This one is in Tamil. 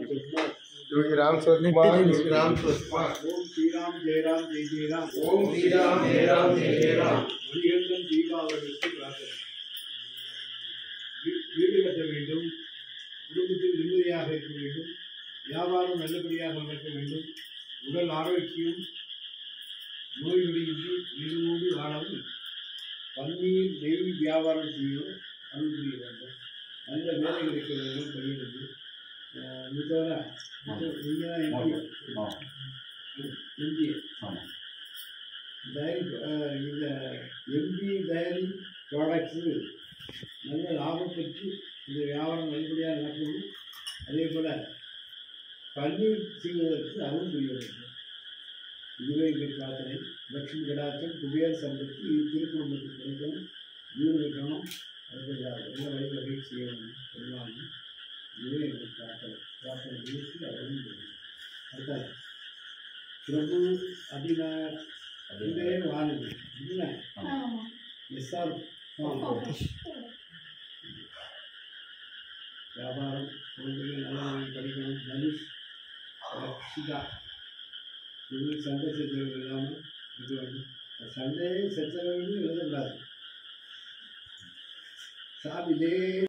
योगी राम सूरत कुमार योगी राम सूरत कुमार ஓம் ஸ்ரீராம் ஜெயராம் ஜெய் ஜெயராம் ओम श्री राम जय राम जय जय राम மணிகண்டன் தீபாவளிக்கு பிரார்த்தனை வீ- வீடு கட்ட வேண்டும் குடும்பத்தில் நிம்மதியாக இருக்க வேண்டும் வியாபாரம் நல்லபடியாக நடக்க வேண்டும் உடல் ஆரோக்கியம் நோய் நொடியின்றி நீடூடி வாழவும் பன்னீர் நெய் வியாபாரம் செய்யவும் அருள் புரிய வேண்டும் நல்ல வேலை கிடைக்க வேண்டும் பையனுக்கு அஹ் இது தவிர நீங்கள் தான் எம்பி டைரி அஹ் இந்த எம்பி டைரி ப்ராடக்ட்ஸு நல்ல லாபம் பெற்று இந்த வியாபாரம் நல்லபடியாக நடக்கணும் அதே போல் பன்னீர் செய்வதற்கு அருள் புரிய வேண்டும் இதுவே எங்கள் பிரார்த்தனை லட்சுமி கடாட்சம் குபேர சம்பத்து இது திருக்குடும்பத்துக்கு கிடைக்கணும் வீடு கட்டணும் அதுக்கு எல்லா- எல்லா வழிவகை செய்ய வேண்டும் சொல்லுவாங்க இதுவே எங்கள் பிரார்த்தனை பிரார்த்தனை பேசி அருள் புரியும் அடுத்தது பிரபு அபிநய இதே வானதி இல்லை எஸ்ஆர் வியாபாரம் குழந்தைகள் நல்லா படிக்கணும் தனுஷ் ரக்ஷிதா இது சண்டை சச்சரவு இல்லாமல் இருக்க வேண்டும் சண்டையே சச்சரவுன்னு எழுதக்கூடாது சாமி இதே